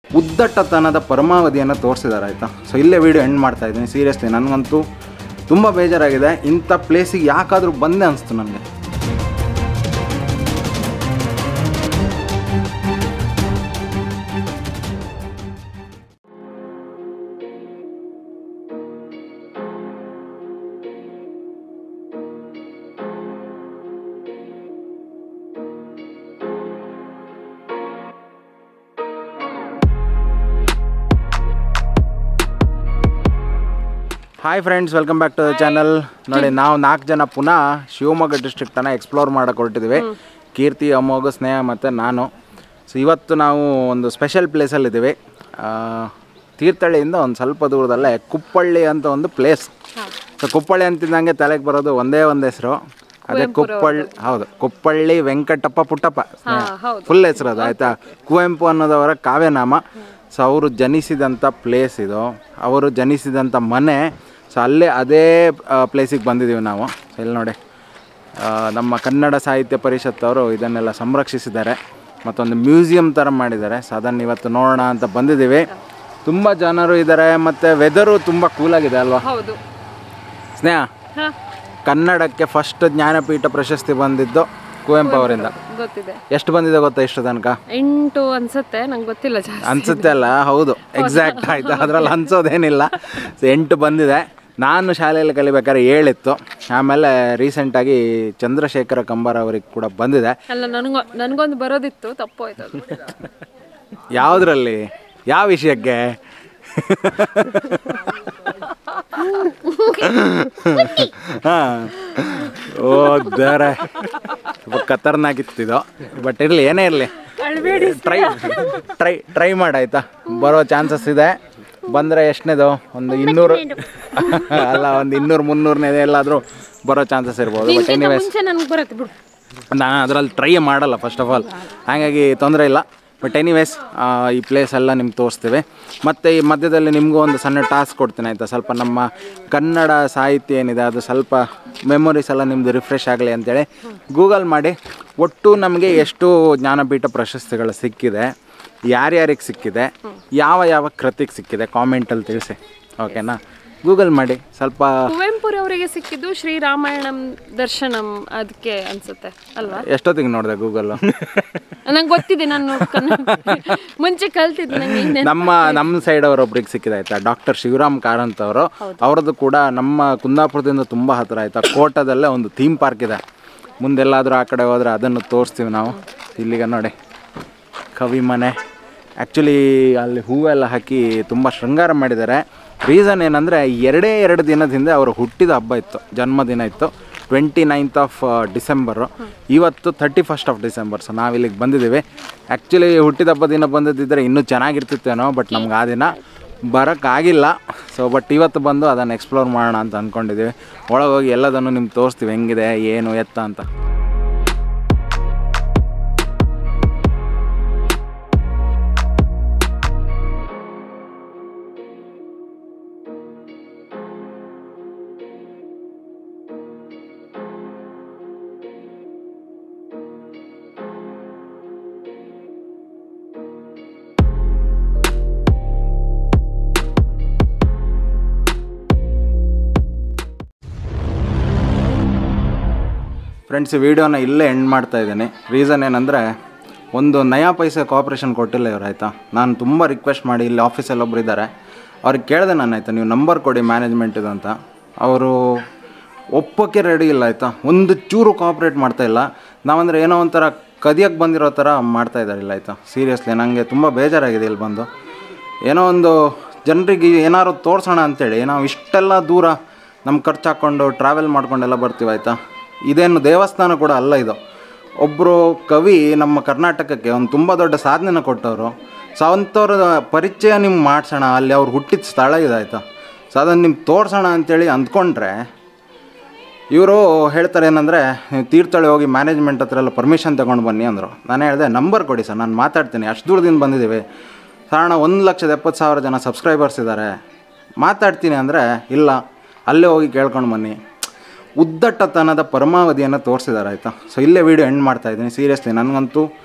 ಉದ್ದಟ್ಟತನದ ಪರಮಾವಧಿಯನ್ನು ತೋರಿಸಿದ್ದಾರೆ ಆಯಿತಾ ಸೊ ಇಲ್ಲೇ ವಿಡಿಯೋ ಎಂಡ್ ಮಾಡ್ತಾ ಇದ್ದೀನಿ ಸೀರಿಯಸ್ಲಿ ನನಗಂತೂ ತುಂಬ ಬೇಜಾರಾಗಿದೆ ಇಂಥ ಪ್ಲೇಸಿಗೆ ಯಾಕಾದರೂ ಬಂದೆ ಅನಿಸ್ತು ನನಗೆ hi friends welcome back to the channel ನೋಡಿ ನಾವು ನಾಲ್ಕು ಜನ ಪುನಃ ಶಿವಮೊಗ್ಗ ಡಿಸ್ಟ್ರಿಕ್ಟನ್ನು ಎಕ್ಸ್ಪ್ಲೋರ್ ಮಾಡೋಕೆ ಹೊರಟಿದ್ದೀವಿ ಕೀರ್ತಿ ಅಮೋಘ ಸ್ನೇಹ ಮತ್ತು ನಾನು ಸೊ ಇವತ್ತು ನಾವು ಒಂದು ಸ್ಪೆಷಲ್ ಪ್ಲೇಸಲ್ಲಿದ್ದೀವಿ ತೀರ್ಥಹಳ್ಳಿಯಿಂದ ಒಂದು ಸ್ವಲ್ಪ ದೂರದಲ್ಲೇ ಕುಪ್ಪಳ್ಳಿ ಅಂತ ಒಂದು ಪ್ಲೇಸ್ ಸೊ ಕುಪ್ಪಳ್ಳಿ ಅಂತಿದ್ದಂಗೆ ತಲೆಗೆ ಬರೋದು ಒಂದೇ ಒಂದು ಹೆಸರು ಅದೇ ಕುಪ್ಪಳ್ಳಿ ಹೌದು ಕುಪ್ಪಳ್ಳಿ ವೆಂಕಟಪ್ಪ ಪುಟ್ಟಪ್ಪ ಫುಲ್ ಹೆಸರು ಅದು ಆಯಿತಾ ಕುವೆಂಪು ಅನ್ನೋದವರ ಕಾವ್ಯನಾಮ ಸೊ ಅವರು ಜನಿಸಿದಂಥ ಪ್ಲೇಸ್ ಇದು ಅವರು ಜನಿಸಿದಂಥ ಮನೆ ಸೊ ಅಲ್ಲೇ ಅದೇ ಪ್ಲೇಸಿಗೆ ಬಂದಿದ್ದೀವಿ ನಾವು ಸೊ ಇಲ್ಲಿ ನೋಡಿ ಆ, ನಮ್ಮ ಕನ್ನಡ ಸಾಹಿತ್ಯ ಪರಿಷತ್ ಅವರು ಇದನ್ನೆಲ್ಲ ಸಂರಕ್ಷಿಸಿದ್ದಾರೆ ಮತ್ತೊಂದು ಮ್ಯೂಸಿಯಂ ಥರ ಮಾಡಿದ್ದಾರೆ ಸೊ ಅದನ್ನು ಇವತ್ತು ನೋಡೋಣ ಅಂತ ಬಂದಿದ್ದೀವಿ ತುಂಬ ಜನರು ಇದ್ದಾರೆ ಮತ್ತು ವೆದರು ತುಂಬ ಕೂಲಾಗಿದೆ ಅಲ್ವಾ ಹೌದು ಸ್ನೇಹ ಹಾ ಕನ್ನಡಕ್ಕೆ ಫಸ್ಟ್ ಜ್ಞಾನಪೀಠ ಪ್ರಶಸ್ತಿ ಬಂದಿದ್ದು ಕುವೆಂಪು ಅವರಿಂದ ಗೊತ್ತಿದೆ ಎಷ್ಟು ಬಂದಿದೆ ಗೊತ್ತಾ ಇಷ್ಟು ತನಕ ಎಂಟು ಅನ್ಸುತ್ತೆ ನಂಗೆ ಗೊತ್ತಿಲ್ಲ ಜಾಸ್ತಿ ಅನ್ಸುತ್ತೆ ಅಲ್ಲ ಹೌದು ಎಕ್ಸಾಕ್ಟ್ ಆಯ್ತು ಅದ್ರಲ್ಲಿ ಅನ್ಸೋದೇನಿಲ್ಲ So, ಎಂಟು ಬಂದಿದೆ ನಾನು ಶಾಲೆಯಲ್ಲಿ ಕಲಿಬೇಕಾದ್ರೆ ಏಳಿತ್ತು ಆಮೇಲೆ ರೀಸೆಂಟಾಗಿ ಚಂದ್ರಶೇಖರ ಕಂಬಾರ ಅವರಿಗೆ ಕೂಡ ಬಂದಿದೆ ಅಲ್ಲ ನನಗೂ ನನಗೊಂದು ಬರೋದಿತ್ತು ತಪ್ಪು ಆಯ್ತು ಅದು ಯಾವುದ್ರಲ್ಲಿ ಯಾವ ವಿಷಯಕ್ಕೆ ಹಾಂ ಓ ದರ ಸ್ವಲ್ಪ ಖತರ್ನಾಕ್ ಇತ್ತಿದು ಬಟ್ ಇರಲಿ ಏನೇ ಇರಲಿ ಟ್ರೈ ಟ್ರೈ ಟ್ರೈ ಮಾಡಾಯ್ತಾ ಬರೋ ಚಾನ್ಸಸ್ ಇದೆ ಬಂದರೆ ಎಷ್ಟನೇದು ಒಂದು ಇನ್ನೂರು ಅಲ್ಲ ಒಂದು ಇನ್ನೂರು ಮುನ್ನೂರನೇ ಎಲ್ಲಾದರೂ ಬರೋ ಚಾನ್ಸಸ್ ಇರ್ಬೋದು ಬಟ್ ಎನಿವೇಸ್ ಮುಂಚೆ ನನಗೆ ಬರುತ್ತೆ ಬಿಡು ನಾನು ಅದರಲ್ಲಿ ಟ್ರೈ ಮಾಡಲ್ಲ ಫಸ್ಟ್ ಆಫ್ ಆಲ್ ಹಾಗಾಗಿ ತೊಂದರೆ ಇಲ್ಲ ಬಟ್ ಎನಿವೇಸ್ ಈ ಪ್ಲೇಸ್ ಎಲ್ಲ ನಿಮ್ಗೆ ತೋರಿಸ್ತೀವಿ ಮತ್ತು ಈ ಮಧ್ಯದಲ್ಲಿ ನಿಮಗೂ ಒಂದು ಸಣ್ಣ ಟಾಸ್ಕ್ ಕೊಡ್ತೀನಿ ಆಯಿತಾ ಸ್ವಲ್ಪ ನಮ್ಮ ಕನ್ನಡ ಸಾಹಿತ್ಯ ಏನಿದೆ ಅದು ಸ್ವಲ್ಪ ಮೆಮೊರೀಸ್ ಎಲ್ಲ ನಿಮ್ಮದು ರಿಫ್ರೆಶ್ ಆಗಲಿ ಅಂತೇಳಿ ಗೂಗಲ್ ಮಾಡಿ ಒಟ್ಟು ನಮಗೆ ಎಷ್ಟು ಜ್ಞಾನಪೀಠ ಪ್ರಶಸ್ತಿಗಳು ಸಿಕ್ಕಿದೆ ಯಾರ್ಯಾರಿಗೆ ಸಿಕ್ಕಿದೆ ಯಾವ ಯಾವ ಕೃತಿಗೆ ಸಿಕ್ಕಿದೆ ಕಾಮೆಂಟಲ್ಲಿ ತಿಳಿಸಿ ಓಕೆನಾ ಗೂಗಲ್ ಮಾಡಿ ಸ್ವಲ್ಪ ಕುವೆಂಪುರವರಿಗೆ ಸಿಕ್ಕಿದ್ದು ಶ್ರೀರಾಮಾಯಣಂ ದರ್ಶನಂ ಅದಕ್ಕೆ ಅನ್ಸುತ್ತೆ ಅಲ್ವಾ ಎಷ್ಟೊತ್ತಿಗೆ ನೋಡಿದೆ ಗೂಗಲ್ಲು ನಂಗೆ ಗೊತ್ತಿದೆ ನಾನು ಕನ್ನಡ ಮುಂಚೆ ಕಲ್ತಿದ್ದೆ ನಂಗೆ ಇನ್ನೇನು ನಮ್ಮ ನಮ್ಮ ಸೈಡ್ ಅವರೊಬ್ರಿಗೆ ಸಿಕ್ಕಿದೆ ಆಯ್ತಾ ಡಾಕ್ಟರ್ ಶಿವರಾಮ್ ಕಾರಂತ್ ಅವರು ಅವ್ರದ್ದು ಕೂಡ ನಮ್ಮ ಕುಂದಾಪುರದಿಂದ ತುಂಬ ಹತ್ತಿರ ಆಯ್ತಾ ಕೋಟದಲ್ಲೇ ಒಂದು ಥೀಮ್ ಪಾರ್ಕ್ ಇದೆ ಮುಂದೆಲ್ಲಾದರೂ ಆ ಕಡೆ ಹೋದರೆ ಅದನ್ನು ತೋರಿಸ್ತೀವಿ ನಾವು ಇಲ್ಲಿಗ ನೋಡಿ ಕವಿ ಮನೆ ಆ್ಯಕ್ಚುಲಿ ಅಲ್ಲಿ ಹೂವೆಲ್ಲ ಹಾಕಿ ತುಂಬ ಶೃಂಗಾರ ಮಾಡಿದ್ದಾರೆ ರೀಸನ್ ಏನಂದರೆ ಎರಡೇ ಎರಡು ದಿನದ ಹಿಂದೆ ಅವರು ಹುಟ್ಟಿದ ಹಬ್ಬ ಇತ್ತು ಜನ್ಮದಿನ ಇತ್ತು ಟ್ವೆಂಟಿ ನೈನ್ತ್ ಆಫ್ ಡಿಸೆಂಬರು ಇವತ್ತು thirty first of December so ನಾವು ಇಲ್ಲಿಗೆ ಬಂದಿದ್ದೀವಿ ಆ್ಯಕ್ಚುಲಿ ಹುಟ್ಟಿದ ಹಬ್ಬ ದಿನ ಬಂದಿದ್ದಿದ್ರೆ ಇನ್ನೂ ಚೆನ್ನಾಗಿರ್ತಿತ್ತೇನೋ ಬಟ್ ನಮ್ಗೆ ಆ ದಿನ ಬರೋಕ್ಕಾಗಿಲ್ಲ ಸೊ ಬಟ್ ಇವತ್ತು ಬಂದು ಅದನ್ನು ಎಕ್ಸ್ಪ್ಲೋರ್ ಮಾಡೋಣ ಅಂತ ಅಂದ್ಕೊಂಡಿದ್ದೀವಿ ಒಳಗೆ ಹೋಗಿ ಎಲ್ಲದನ್ನು ನಿಮ್ಗೆ ತೋರಿಸ್ತೀವಿ ಹೆಂಗಿದೆ ಏನು ಎತ್ತ ಅಂತ ಫ್ರೆಂಡ್ಸ್ ಈ ವಿಡಿಯೋನ ಇಲ್ಲೇ ಎಂಡ್ ಮಾಡ್ತಾ ಇದ್ದೀನಿ ರೀಸನ್ ಏನಂದರೆ ಒಂದು ನಯಾ ಪೈಸೆ ಕೋಆಪ್ರೇಷನ್ ಕೊಟ್ಟಿಲ್ಲ ಇವ್ರು ಆಯಿತಾ ನಾನು ತುಂಬ ರಿಕ್ವೆಸ್ಟ್ ಮಾಡಿ ಇಲ್ಲಿ ಆಫೀಸಲ್ಲಿ ಒಬ್ರು ಇದ್ದಾರೆ ಅವ್ರಿಗೆ ಕೇಳಿದೆ ನಾನು ಆಯಿತಾ ನೀವು ನಂಬರ್ ಕೊಡಿ ಮ್ಯಾನೇಜ್ಮೆಂಟಿದು ಅಂತ ಅವರು ಒಪ್ಪೋಕ್ಕೆ ರೆಡಿ ಇಲ್ಲ ಆಯಿತಾ ಒಂದು ಚೂರು ಕೋಆಪ್ರೇಟ್ ಮಾಡ್ತಾ ಇಲ್ಲ ನಾವಂದರೆ ಏನೋ ಒಂಥರ ಕದಿಯಕ್ಕೆ ಬಂದಿರೋ ಥರ ಮಾಡ್ತಾ ಇದ್ದಾರೆ ಇಲ್ಲ ಆಯಿತಾ ಸೀರಿಯಸ್ಲಿ ನನಗೆ ತುಂಬ ಬೇಜಾರಾಗಿದೆ ಇಲ್ಲಿ ಬಂದು ಏನೋ ಒಂದು ಜನರಿಗೆ ಏನಾದ್ರು ತೋರಿಸೋಣ ಅಂತೇಳಿ ನಾವು ಇಷ್ಟೆಲ್ಲ ದೂರ ನಮ್ಮ ಖರ್ಚು ಹಾಕ್ಕೊಂಡು ಟ್ರಾವೆಲ್ ಮಾಡ್ಕೊಂಡೆಲ್ಲ ಬರ್ತೀವಿ ಆಯಿತಾ ಇದೇನು ದೇವಸ್ಥಾನ ಕೂಡ ಅಲ್ಲ ಇದು ಒಬ್ಬರು ಕವಿ ನಮ್ಮ ಕರ್ನಾಟಕಕ್ಕೆ ಒಂದು ತುಂಬ ದೊಡ್ಡ ಸಾಧನೆನ ಕೊಟ್ಟವರು ಸೊ ಅಂಥವ್ರ ಪರಿಚಯ ನಿಮ್ಗೆ ಮಾಡಿಸೋಣ ಅಲ್ಲಿ ಅವ್ರು ಹುಟ್ಟಿದ ಸ್ಥಳ ಇದೆ ಆಯಿತಾ ಸೊ ಅದನ್ನು ನಿಮ್ಗೆ ತೋರಿಸೋಣ ಅಂತೇಳಿ ಅಂದ್ಕೊಂಡ್ರೆ ಇವರು ಹೇಳ್ತಾರೆ ಏನಂದರೆ ನೀವು ತೀರ್ಥಹಳ್ಳಿ ಹೋಗಿ ಮ್ಯಾನೇಜ್ಮೆಂಟ್ ಹತ್ರ ಎಲ್ಲ ಪರ್ಮಿಷನ್ ತೊಗೊಂಡು ಬನ್ನಿ ಅಂದರು ನಾನು ಹೇಳಿದೆ ನಂಬರ್ ಕೊಡಿ ಸರ್ ನಾನು ಮಾತಾಡ್ತೀನಿ ಅಷ್ಟು ದೂರದಿಂದ ಬಂದಿದ್ದೀವಿ ಸಾಧಾರಣ ಒಂದು ಲಕ್ಷದ ಎಪ್ಪತ್ತು ಸಾವಿರ ಜನ ಸಬ್ಸ್ಕ್ರೈಬರ್ಸ್ ಇದ್ದಾರೆ ಮಾತಾಡ್ತೀನಿ ಅಂದರೆ ಇಲ್ಲ ಅಲ್ಲೇ ಹೋಗಿ ಕೇಳ್ಕೊಂಡು ಬನ್ನಿ ಉದ್ದಟ್ಟತನದ ಪರಮಾವಧಿಯನ್ನು ತೋರಿಸಿದ್ದಾರೆ ಆಯಿತಾ ಸೊ ಇಲ್ಲೇ ವೀಡಿಯೋ ಎಂಡ್ ಮಾಡ್ತಾ ಇದ್ದೀನಿ ಸೀರಿಯಸ್ಲಿ ನನಗಂತೂ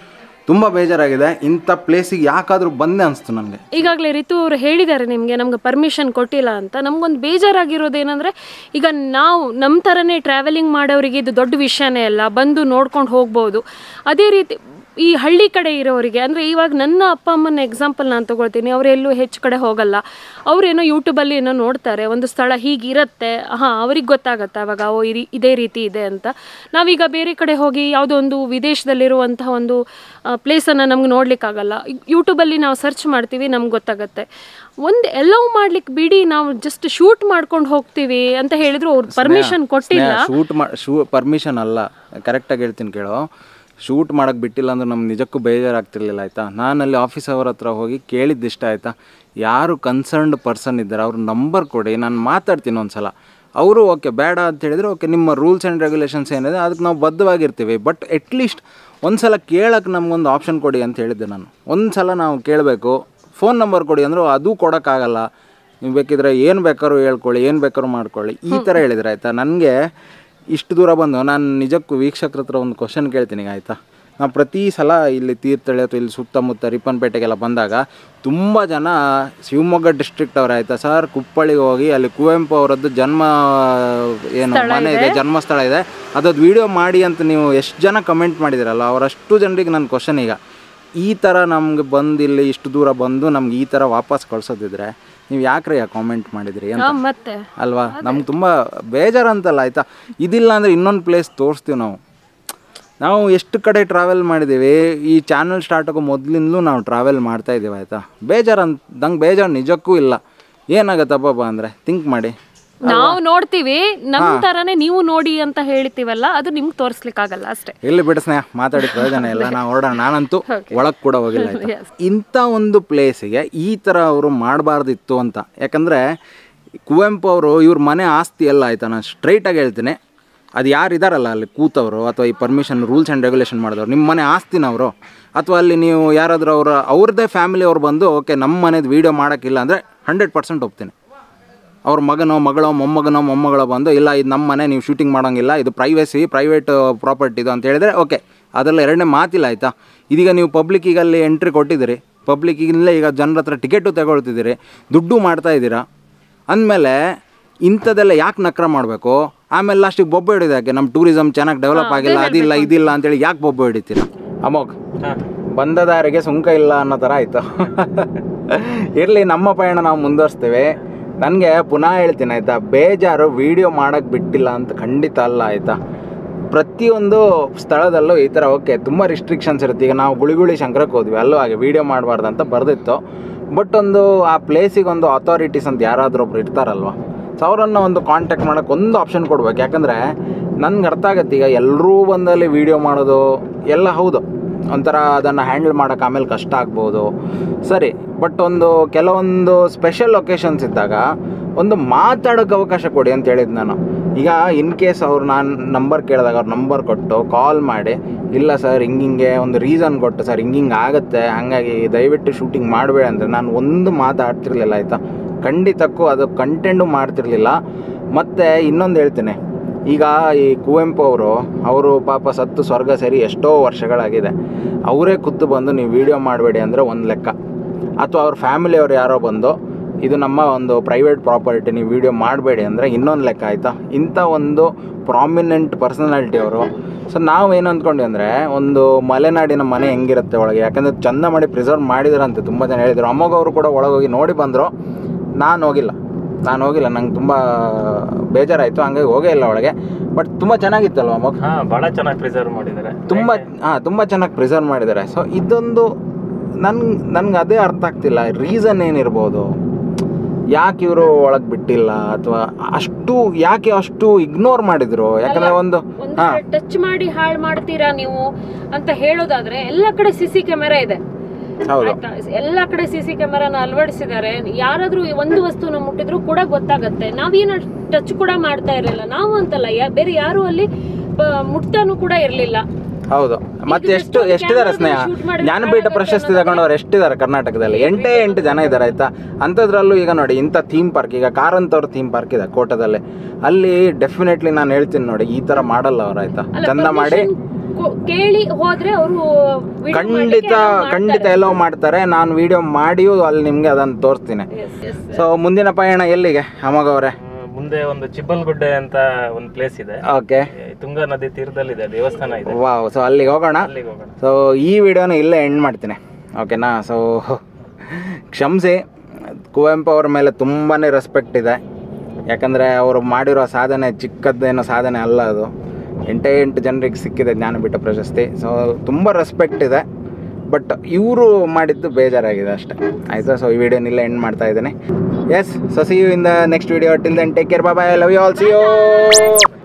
ತುಂಬ ಬೇಜಾರಾಗಿದೆ ಇಂಥ ಪ್ಲೇಸಿಗೆ ಯಾಕಾದರೂ ಬಂದೆ ಅನಿಸ್ತು ನನಗೆ ಈಗಾಗಲೇ ರಿತು ಅವರು ಹೇಳಿದ್ದಾರೆ ನಿಮಗೆ ನಮ್ಗೆ ಪರ್ಮಿಷನ್ ಕೊಟ್ಟಿಲ್ಲ ಅಂತ ನಮ್ಗೊಂದು ಬೇಜಾರಾಗಿರೋದು ಏನಂದರೆ ಈಗ ನಾವು ನಮ್ಮ ಥರನೇ ಟ್ರಾವೆಲಿಂಗ್ ಮಾಡೋರಿಗೆ ಇದು ದೊಡ್ಡ ವಿಷಯನೇ ಅಲ್ಲ ಬಂದು ನೋಡ್ಕೊಂಡು ಹೋಗ್ಬೋದು ಅದೇ ರೀತಿ ಈ ಹಳ್ಳಿ ಕಡೆ ಇರೋರಿಗೆ ಅಂದರೆ ಇವಾಗ ನನ್ನ ಅಪ್ಪ ಅಮ್ಮನ ಎಕ್ಸಾಂಪಲ್ ನಾನು ತೊಗೊಳ್ತೀನಿ ಅವರೆಲ್ಲೂ ಹೆಚ್ಚು ಕಡೆ ಹೋಗಲ್ಲ ಅವರೇನೋ ಯೂಟ್ಯೂಬಲ್ಲಿ ಏನೋ ನೋಡ್ತಾರೆ ಒಂದು ಸ್ಥಳ ಹೀಗಿರುತ್ತೆ ಹಾಂ ಅವ್ರಿಗೆ ಗೊತ್ತಾಗತ್ತೆ ಅವಾಗ ಓ ಈ ರೀ- ಇದೇ ರೀತಿ ಇದೆ ಅಂತ ನಾವೀಗ ಬೇರೆ ಕಡೆ ಹೋಗಿ ಯಾವುದೋ ಒಂದು ವಿದೇಶದಲ್ಲಿರುವಂತಹ ಒಂದು ಪ್ಲೇಸನ್ನು ನಮ್ಗೆ ನೋಡ್ಲಿಕ್ಕಾಗಲ್ಲ ಯೂಟ್ಯೂಬಲ್ಲಿ ನಾವು ಸರ್ಚ್ ಮಾಡ್ತೀವಿ ನಮ್ಗೆ ಗೊತ್ತಾಗತ್ತೆ ಒಂದು ಎಲ್ಲವೂ ಮಾಡ್ಲಿಕ್ಕೆ ಬಿಡಿ ನಾವು ಜಸ್ಟ್ ಶೂಟ್ ಮಾಡ್ಕೊಂಡು ಹೋಗ್ತೀವಿ ಅಂತ ಹೇಳಿದ್ರು ಅವ್ರು ಪರ್ಮಿಷನ್ ಕೊಟ್ಟಿಲ್ಲ ಶೂಟ್ ಮಾ ಶೂ ಪರ್ಮಿಷನ್ ಅಲ್ಲ ಕರೆಕ್ಟಾಗಿ ಹೇಳ್ತೀನಿ ಕೇಳೋ ಶೂಟ್ ಮಾಡೋಕ್ಕೆ ಬಿಟ್ಟಿಲ್ಲ ಅಂದ್ರೆ ನಮ್ಗೆ ನಿಜಕ್ಕೂ ಬೇಜಾರಾಗ್ತಿರ್ಲಿಲ್ಲ ಆಯಿತಾ ನಾನಲ್ಲಿ ಆಫೀಸ್ ಅವ್ರ ಹತ್ರ ಹೋಗಿ ಕೇಳಿದ್ದಿಷ್ಟ ಆಯಿತಾ ಯಾರು ಕನ್ಸರ್ನ್ಡ್ ಪರ್ಸನ್ ಇದ್ದಾರೆ ಅವ್ರ ನಂಬರ್ ಕೊಡಿ ನಾನು ಮಾತಾಡ್ತೀನಿ ಒಂದು ಸಲ ಅವರು ಓಕೆ ಬೇಡ ಅಂತ ಹೇಳಿದ್ರೆ ಓಕೆ ನಿಮ್ಮ ರೂಲ್ಸ್ ಆ್ಯಂಡ್ ರೆಗ್ಯುಲೇಷನ್ಸ್ ಏನಿದೆ ಅದಕ್ಕೆ ನಾವು ಬದ್ಧವಾಗಿರ್ತೀವಿ ಬಟ್ ಅಟ್ಲೀಸ್ಟ್ ಒಂದು ಸಲ ಕೇಳಕ್ಕೆ ನಮಗೊಂದು ಆಪ್ಷನ್ ಕೊಡಿ ಅಂತ ಹೇಳಿದ್ದೆ ನಾನು ಒಂದು ಸಲ ನಾವು ಕೇಳಬೇಕು ಫೋನ್ ನಂಬರ್ ಕೊಡಿ ಅಂದರು ಅದು ಕೊಡೋಕ್ಕಾಗಲ್ಲ ನೀವು ಬೇಕಿದ್ರೆ ಏನು ಬೇಕಾದ್ರೂ ಹೇಳ್ಕೊಳ್ಳಿ ಏನು ಬೇಕಾದ್ರೂ ಮಾಡ್ಕೊಳ್ಳಿ ಈ ಥರ ಹೇಳಿದ್ರೆ ಆಯಿತಾ ನನಗೆ ಇಷ್ಟು ದೂರ ಬಂದು ನಾನು ನಿಜಕ್ಕೂ ವೀಕ್ಷಕರ ಹತ್ರ ಒಂದು ಕ್ವಶನ್ ಕೇಳ್ತೀನಿ ಈಗ ಆಯಿತಾ ನಾವು ಪ್ರತಿ ಸಲ ಇಲ್ಲಿ ತೀರ್ಥಹಳ್ಳಿ ಅಥವಾ ಇಲ್ಲಿ ಸುತ್ತಮುತ್ತ ರಿಪ್ಪನ್ಪೇಟೆಗೆಲ್ಲ ಬಂದಾಗ ತುಂಬ ಜನ ಶಿವಮೊಗ್ಗ ಡಿಸ್ಟ್ರಿಕ್ಟ್ ಅವ್ರು ಆಯಿತಾ ಸರ್ ಕುಪ್ಪಳಿಗೆ ಹೋಗಿ ಅಲ್ಲಿ ಕುವೆಂಪು ಅವರದ್ದು ಜನ್ಮ ಏನು ಮನೆ ಇದೆ ಜನ್ಮಸ್ಥಳ ಇದೆ ಅದದ್ದು ವಿಡಿಯೋ ಮಾಡಿ ಅಂತ ನೀವು ಎಷ್ಟು ಜನ ಕಮೆಂಟ್ ಮಾಡಿದಿರಲ್ಲ ಅವರಷ್ಟು ಜನರಿಗೆ ನನ್ನ ಕ್ವಶನ್ ಈಗ ಈ ಥರ ನಮ್ಗೆ ಬಂದು ಇಲ್ಲಿ ಇಷ್ಟು ದೂರ ಬಂದು ನಮ್ಗೆ ಈ ಥರ ವಾಪಸ್ ಕಳ್ಸೋದಿದ್ರೆ ನೀವು ಯಾಕ್ರಿ ಕಾಮೆಂಟ್ ಮಾಡಿದ್ರಿ ಅಂತ ಹಾ, ಮತ್ತೆ ಅಲ್ವಾ ನಮ್ಗೆ ತುಂಬ ಬೇಜಾರು ಅಂತಲ್ಲ ಆಯಿತಾ ಇದಿಲ್ಲ ಅಂದರೆ ಇನ್ನೊಂದು ಪ್ಲೇಸ್ ತೋರಿಸ್ತೀವಿ ನಾವು ನಾವು ಎಷ್ಟು ಕಡೆ ಟ್ರಾವೆಲ್ ಮಾಡಿದ್ದೀವಿ ಈ ಚಾನಲ್ ಸ್ಟಾರ್ಟ್ ಆಗೋ ಮೊದಲಿಂದಲೂ ನಾವು ಟ್ರಾವೆಲ್ ಮಾಡ್ತಾ ಇದ್ದೀವಿ ಆಯಿತಾ ಬೇಜಾರು ಅಂತ ನಂಗೆ ಬೇಜಾರು ನಿಜಕ್ಕೂ ಇಲ್ಲ ಏನಾಗತ್ತಪ್ಪ ಅಂದರೆ ಥಿಂಕ್ ಮಾಡಿ ನಾವು ನೋಡ್ತೀವಿ ನಮ್ಮ ತರನೇ ನೀವು ನೋಡಿ ಅಂತ ಹೇಳ್ತೀವಲ್ಲ ಅದು ನಿಮ್ಗೆ ತೋರಿಸ್ಲಿಕ್ಕಾಗಲ್ಲ ಅಷ್ಟೇ ಎಲ್ಲಿ ಬಿಡು ಸ್ನೇಹ ಮಾತಾಡಿ ಪ್ರಯೋಜನ ಇಲ್ಲ ನಾವು ಹೊರಡೋಣ ನಾನಂತೂ ಒಳಗೆ ಕೂಡ ಹೋಗಿಲ್ಲ ಆಯ್ತಾ ಇಂಥ ಒಂದು ಪ್ಲೇಸಿಗೆ ಈ ಥರ ಅವರು ಮಾಡಬಾರ್ದಿತ್ತು ಅಂತ ಯಾಕಂದರೆ ಕುವೆಂಪು ಅವರು ಇವ್ರ ಮನೆ ಆಸ್ತಿ ಎಲ್ಲ ಆಯ್ತಾ ನಾನು ಸ್ಟ್ರೈಟಾಗಿ ಹೇಳ್ತೀನಿ ಅದು ಯಾರು ಇದಾರಲ್ಲ ಅಲ್ಲಿ ಕೂತವರು ಅಥವಾ ಈ ಪರ್ಮಿಷನ್ ರೂಲ್ಸ್ ಆ್ಯಂಡ್ ರೆಗ್ಯುಲೇಷನ್ ಮಾಡಿದವರು ನಿಮ್ಮ ಮನೆ ಆಸ್ತಿನವರು ಅಥವಾ ಅಲ್ಲಿ ನೀವು ಯಾರಾದರೂ ಅವರ ಅವ್ರದ್ದೇ ಫ್ಯಾಮಿಲಿ ಅವ್ರು ಬಂದು ಓಕೆ ನಮ್ಮ ಮನೇದು ವೀಡಿಯೋ ಮಾಡೋಕ್ಕಿಲ್ಲ ಅಂದರೆ ಹಂಡ್ರೆಡ್ ಪರ್ಸೆಂಟ್ ಒಪ್ತೀನಿ ಅವ್ರ ಮಗನೋ ಮಗಳೋ ಮೊಮ್ಮಗನೋ ಮೊಮ್ಮಗಳೋ ಬಂದು ಇಲ್ಲ ಇದು ನಮ್ಮ ಮನೆ ನೀವು ಶೂಟಿಂಗ್ ಮಾಡೋಂಗಿಲ್ಲ ಇದು ಪ್ರೈವೇಸಿ ಪ್ರೈವೇಟ್ ಪ್ರಾಪರ್ಟಿ ಇದು ಅಂತ ಹೇಳಿದರೆ ಓಕೆ ಅದರಲ್ಲಿ ಎರಡನೇ ಮಾತಿಲ್ಲ ಆಯಿತಾ ಇದೀಗ ನೀವು ಪಬ್ಲಿಕ್ಕಿಗೆ ಅಲ್ಲಿ ಎಂಟ್ರಿ ಕೊಟ್ಟಿದ್ದೀರಿ ಪಬ್ಲಿಕ್ಕಿಗಲ್ಲೇ ಈಗ ಜನರ ಹತ್ರ ಟಿಕೆಟು ತಗೊಳ್ತಿದ್ದೀರಿ ದುಡ್ಡು ಮಾಡ್ತಾ ಇದ್ದೀರಾ ಅಂದಮೇಲೆ ಇಂಥದ್ದೆಲ್ಲ ಯಾಕೆ ನಕ್ರ ಮಾಡಬೇಕು ಆಮೇಲೆ ಲಾಸ್ಟಿಗೆ ಬೊಬ್ಬೆ ಹಿಡಿದು ಯಾಕೆ ನಮ್ಮ ಟೂರಿಸಮ್ ಚೆನ್ನಾಗಿ ಡೆವಲಪ್ ಆಗಿಲ್ಲ ಅದಿಲ್ಲ ಇದಿಲ್ಲ ಅಂತೇಳಿ ಯಾಕೆ ಬೊಬ್ಬೆ ಹಿಡಿತೀರಾ ಅಮೋಘ್ ಬಂದ ದಾರಿಗೆ ಸುಂಕ ಇಲ್ಲ ಅನ್ನೋ ಥರ ಆಯಿತು ಇರಲಿ ನಮ್ಮ ಪಯಣ ನಾವು ಮುಂದುವರಿಸ್ತೇವೆ ನನಗೆ ಪುನಃ ಹೇಳ್ತೀನಿ ಆಯಿತಾ ಬೇಜಾರು ವೀಡಿಯೋ ಮಾಡೋಕ್ಕೆ ಬಿಟ್ಟಿಲ್ಲ ಅಂತ ಖಂಡಿತ ಅಲ್ಲ ಆಯಿತಾ ಪ್ರತಿಯೊಂದು ಸ್ಥಳದಲ್ಲೂ ಈ ಥರ ಓಕೆ ತುಂಬ ರಿಸ್ಟ್ರಿಕ್ಷನ್ಸ್ ಇರುತ್ತೆ ಈಗ ನಾವು ಗುಳಿಗುಳಿ ಶಂಕರಕ್ಕೆ ಹೋದ್ವಿ ಅಲ್ಲೂ ಹಾಗೆ ವೀಡಿಯೋ ಮಾಡಬಾರ್ದು ಅಂತ ಬರೆದಿತ್ತು ಬಟ್ ಒಂದು ಆ ಪ್ಲೇಸಿಗೆ ಒಂದು ಅಥಾರಿಟೀಸ್ ಅಂತ ಯಾರಾದರೂ ಒಬ್ರು ಇರ್ತಾರಲ್ವ ಸೊ ಅವರನ್ನು ಒಂದು ಕಾಂಟ್ಯಾಕ್ಟ್ ಮಾಡೋಕ್ಕೆ ಒಂದು ಆಪ್ಷನ್ ಕೊಡ್ಬೇಕು ಯಾಕಂದರೆ ನನ್ಗೆ ಅರ್ಥ ಆಗತ್ತೆ ಈಗ ಎಲ್ಲರೂ ಬಂದಲ್ಲಿ ವೀಡಿಯೋ ಮಾಡೋದು ಎಲ್ಲ ಹೌದು ಒಂಥರ ಅದನ್ನು ಹ್ಯಾಂಡಲ್ ಮಾಡೋಕೆ ಆಮೇಲೆ ಕಷ್ಟ ಆಗ್ಬೋದು ಸರಿ ಬಟ್ ಒಂದು ಕೆಲವೊಂದು ಸ್ಪೆಷಲ್ ಒಕೇಶನ್ಸ್ ಇದ್ದಾಗ ಒಂದು ಮಾತಾಡೋಕ್ಕೆ ಅವಕಾಶ ಕೊಡಿ ಅಂತ ಹೇಳಿದ್ದು ನಾನು ಈಗ ಇನ್ ಕೇಸ್ ಅವ್ರು ನಾನು ನಂಬರ್ ಕೇಳಿದಾಗ ಅವ್ರು ನಂಬರ್ ಕೊಟ್ಟು ಕಾಲ್ ಮಾಡಿ ಇಲ್ಲ ಸರ್ ಹಿಂಗಿಂಗೆ ಒಂದು ರೀಸನ್ ಕೊಟ್ಟು ಸರ್ ಹಿಂಗಿಂಗೆ ಆಗುತ್ತೆ ಹಾಗಾಗಿ ದಯವಿಟ್ಟು ಶೂಟಿಂಗ್ ಮಾಡಬೇಡ ಅಂದರೆ ನಾನು ಒಂದು ಮಾತಾಡ್ತಿರ್ಲಿಲ್ಲ ಆಯಿತಾ ಖಂಡಿತಕ್ಕೂ ಅದು ಕಂಟೆಂಟು ಮಾಡ್ತಿರ್ಲಿಲ್ಲ ಮತ್ತು ಇನ್ನೊಂದು ಹೇಳ್ತೀನಿ ಈಗ ಈ ಕುವೆಂಪು ಅವರು ಅವರು ಪಾಪ ಸತ್ತು ಸ್ವರ್ಗ ಸೇರಿ ಎಷ್ಟೋ ವರ್ಷಗಳಾಗಿದೆ ಅವರೇ ಖುದ್ದು ಬಂದು ನೀವು ವೀಡಿಯೋ ಮಾಡಬೇಡಿ ಅಂದರೆ ಒಂದು ಲೆಕ್ಕ ಅಥವಾ ಅವ್ರ ಫ್ಯಾಮಿಲಿಯವ್ರು ಯಾರೋ ಬಂದು ಇದು ನಮ್ಮ ಒಂದು ಪ್ರೈವೇಟ್ ಪ್ರಾಪರ್ಟಿ ನೀವು ವೀಡಿಯೋ ಮಾಡಬೇಡಿ ಅಂದರೆ ಇನ್ನೊಂದು ಲೆಕ್ಕ ಆಯಿತಾ ಇಂಥ ಒಂದು ಪ್ರಾಮಿನೆಂಟ್ ಪರ್ಸನಾಲಿಟಿ ಅವರು ಸೊ ನಾವು ಏನು ಅಂದ್ಕೊಂಡ್ವಿ ಅಂದರೆ ಒಂದು ಮಲೆನಾಡಿನ ಮನೆ ಹೆಂಗಿರುತ್ತೆ ಒಳಗೆ ಯಾಕಂದರೆ ಚಂದ ಮಾಡಿ ಪ್ರಿಸರ್ವ್ ಮಾಡಿದ್ರಂತೆ ತುಂಬ ಜನ ಹೇಳಿದರು ಅಮ್ಮಗ ಅವರು ಕೂಡ ಒಳಗೋಗಿ ನೋಡಿ ಬಂದರು ನಾನು ಹೋಗಿಲ್ಲ ನಾನು ಹೋಗಿಲ್ಲ ನಂಗೆ ತುಂಬ ಬೇಜಾರಾಯಿತು ಹಂಗಾಗಿ ಹೋಗೇ ಇಲ್ಲ ಒಳಗೆ ಬಟ್ ತುಂಬ ಚೆನ್ನಾಗಿತ್ತಲ್ವ ಅಮ್ಮಗ್ ಹಾ ಬಹಳ ಚೆನ್ನಾಗಿ ಪ್ರಿಸರ್ವ್ ಮಾಡಿದ್ದಾರೆ ತುಂಬ ಹಾಂ ತುಂಬ ಚೆನ್ನಾಗಿ ಪ್ರಿಸರ್ವ್ ಮಾಡಿದ್ದಾರೆ ಸೊ ಇದೊಂದು ನನ್ ನನ್ಗೆ ಅದೇ ಅರ್ಥ ಆಗ್ತಿಲ್ಲ ರೀಸನ್ ಏನಿರ್ಬೋದು ಯಾಕೆ ಇವರು ಒಳಗೆ ಬಿಟ್ಟಿಲ್ಲ ಅಥವಾ ಅಷ್ಟು ಯಾಕೆ ಅಷ್ಟು ಇಗ್ನೋರ್ ಮಾಡಿದ್ರು ಯಾಕಂದ್ರೆ ಒಂದು ಹಾ ಟಚ್ ಮಾಡಿ ಹಾಳು ಮಾಡ್ತೀರಾ ನೀವು ಅಂತ ಹೇಳೋದಾದ್ರೆ ಎಲ್ಲ ಕಡೆ ಸಿ ಸಿ ಕ್ಯಾಮೆರಾ ಇದೆ ಹೌದು ಆಯ್ತಾ? ಎಲ್ಲ ಕಡೆ ಸಿ ಸಿ ಕ್ಯಾಮೆರಾನ ಅಳವಡಿಸಿದ್ದಾರೆ ಯಾರಾದ್ರೂ ಈ ಒಂದು ವಸ್ತುನ ಮುಟ್ಟಿದ್ರು ಕೂಡ ಗೊತ್ತಾಗತ್ತೆ ನಾವೇನು ಟಚ್ ಕೂಡ ಮಾಡ್ತಾ ಇರಲಿಲ್ಲ ನಾವು ಅಂತಲ್ಲ ಯಾ- ಬೇರೆ ಯಾರು ಅಲ್ಲಿ ಬ- ಮುಟ್ತಾನು ಕೂಡ ಇರ್ಲಿಲ್ಲ ಹೌದು ಮತ್ತೆ ಎಷ್ಟು ಎಷ್ಟಿದ್ದಾರೆ ಸ್ನೇಹ ಜ್ಞಾನಪೀಠ ಪ್ರಶಸ್ತಿ ತಗೊಂಡವ್ರು ಎಷ್ಟಿದ್ದಾರೆ ಕರ್ನಾಟಕದಲ್ಲಿ ಎಂಟೇ ಎಂಟು ಜನ ಇದ್ದಾರೆ ಆಯ್ತಾ ಅಂಥದ್ರಲ್ಲೂ ಈಗ ನೋಡಿ ಇಂಥ ಥೀಮ್ ಪಾರ್ಕ್ ಈಗ ಕಾರಂತವ್ರ ಥೀಮ್ ಪಾರ್ಕ್ ಇದೆ ಕೋಟದಲ್ಲಿ ಅಲ್ಲಿ ಡೆಫಿನೆಟ್ಲಿ ನಾನು ಹೇಳ್ತೀನಿ ನೋಡಿ ಈ ಥರ ಮಾಡಲ್ಲ ಅವ್ರು ಆಯ್ತಾ ಚಂದ ಮಾಡಿ ಕೊ- ಕೇಳಿ ಹೋದ್ರೆ ಅವರು ಖಂಡಿತ ಖಂಡಿತ ಎಲ್ಲೋ ಮಾಡ್ತಾರೆ ನಾನು ವಿಡಿಯೋ ಮಾಡಿಯೂ ಅಲ್ಲಿ ನಿಮಗೆ ಅದನ್ನು ತೋರಿಸ್ತೀನಿ ಸೊ ಮುಂದಿನ ಪಯಣ ಎಲ್ಲಿಗೆ ಅಮೋಘ ಅವರೇ ಆ, ಮುಂದೆ ಒಂದು ಚಿಬ್ಬಲ್ಗುಡ್ಡೆ ಅಂತ ಒಂದು ಪ್ಲೇಸ್ ಇದೆ ಓಕೆ ಈ ತುಂಗಾ ನದಿ ತೀರದಲ್ಲಿದೆ ದೇವಸ್ಥಾನ ಇದೆ ವಾವ್ ಸೊ ಅಲ್ಲಿಗೆ ಹೋಗೋಣ ಅಲ್ಲಿಗೆ ಹೋಗೋಣ ಸೊ ಈ ವಿಡಿಯೋನ ಇಲ್ಲೇ ಎಂಡ್ ಮಾಡ್ತೀನಿ ಓಕೆನಾ ಸೊ ಕ್ಷಮಿಸಿ ಕುವೆಂಪು ಅವ್ರ ಮೇಲೆ ತುಂಬಾ ರೆಸ್ಪೆಕ್ಟ್ ಇದೆ ಯಾಕಂದರೆ ಅವರು ಮಾಡಿರೋ ಸಾಧನೆ ಚಿಕ್ಕದ್ದೇನೋ ಸಾಧನೆ ಅಲ್ಲ ಅದು ಎಂಟೇ ಎಂಟು ಜನರಿಗೆ ಸಿಕ್ಕಿದೆ ಜ್ಞಾನಪೀಠ ಪ್ರಶಸ್ತಿ ಸೊ ತುಂಬ ರೆಸ್ಪೆಕ್ಟ್ ಇದೆ ಬಟ್ ಇವರು ಮಾಡಿದ್ದು ಬೇಜಾರಾಗಿದೆ ಅಷ್ಟೇ ಆಯಿತಾ ಸೊ ಈ ವಿಡಿಯೋನ ಇಲ್ಲೇ ಎಂಡ್ ಮಾಡ್ತಾ ಇದ್ದೀನಿ yes so see you in the next video till then take care bye love you all see you